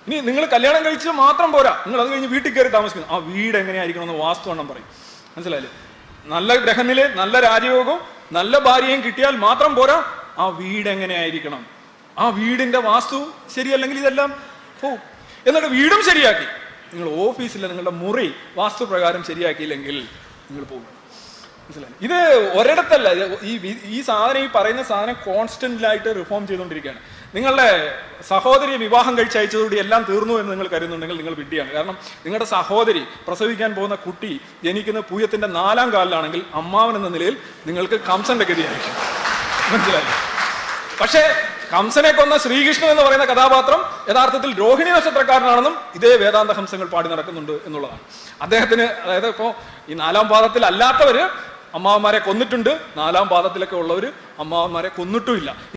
ഇനി നിങ്ങൾ കല്യാണം കഴിച്ച് മാത്രം പോരാ നിങ്ങൾ അത് കഴിഞ്ഞ് വീട്ടിൽ കയറി താമസിക്കുന്നു ആ വീട് എങ്ങനെയായിരിക്കണം എന്ന് വാസ്തു എണ്ണം പറയും മനസ്സിലായില്ലേ നല്ല ഗ്രഹനില് നല്ല രാജയോഗവും നല്ല ഭാര്യയും കിട്ടിയാൽ മാത്രം പോരാ ആ വീട് എങ്ങനെയായിരിക്കണം ആ വീടിന്റെ വാസ്തു ശരിയല്ലെങ്കിൽ ഇതെല്ലാം പോവും എന്നിട്ട് വീടും ശരിയാക്കി നിങ്ങൾ ഓഫീസിലെ നിങ്ങളുടെ മുറി വാസ്തു പ്രകാരം ശരിയാക്കിയില്ലെങ്കിൽ നിങ്ങൾ പോകും മനസ്സിലായി ഇത് ഒരിടത്തല്ല ഇത് ഈ വി- ഈ സാധനം ഈ പറയുന്ന സാധനം കോൺസ്റ്റന്റിലായിട്ട് റിഫോം ചെയ്തുകൊണ്ടിരിക്കുകയാണ് നിങ്ങളുടെ സഹോദരി വിവാഹം കഴിച്ച് അയച്ചതോടെ എല്ലാം തീർന്നു എന്ന് നിങ്ങൾ കരുതുന്നുണ്ടെങ്കിൽ നിങ്ങൾ വിഡ്ഢിയാണ് കാരണം നിങ്ങളുടെ സഹോദരി പ്രസവിക്കാൻ പോകുന്ന കുട്ടി ജനിക്കുന്ന പൂയത്തിന്റെ നാലാം കാലിലാണെങ്കിൽ അമ്മാവൻ എന്ന നിലയിൽ നിങ്ങൾക്ക് കംസന്റെ ഗതിയായിരിക്കും മനസ്സിലായി പക്ഷേ കംസനെ കൊന്ന ശ്രീകൃഷ്ണൻ എന്ന് പറയുന്ന കഥാപാത്രം യഥാർത്ഥത്തിൽ രോഹിണി നക്ഷത്രക്കാരനാണെന്നും ഇതേ വേദാന്ത ഹംസങ്ങൾ പാടി നടക്കുന്നുണ്ട് എന്നുള്ളതാണ് അദ്ദേഹത്തിന് അതായത് ഇപ്പോ ഈ നാലാം പാദത്തിൽ അല്ലാത്തവര് അമ്മാവന്മാരെ കൊന്നിട്ടുണ്ട് നാലാം പാദത്തിലൊക്കെ ഉള്ളവര് അമ്മാവന്മാരെ കൊന്നിട്ടുമില്ല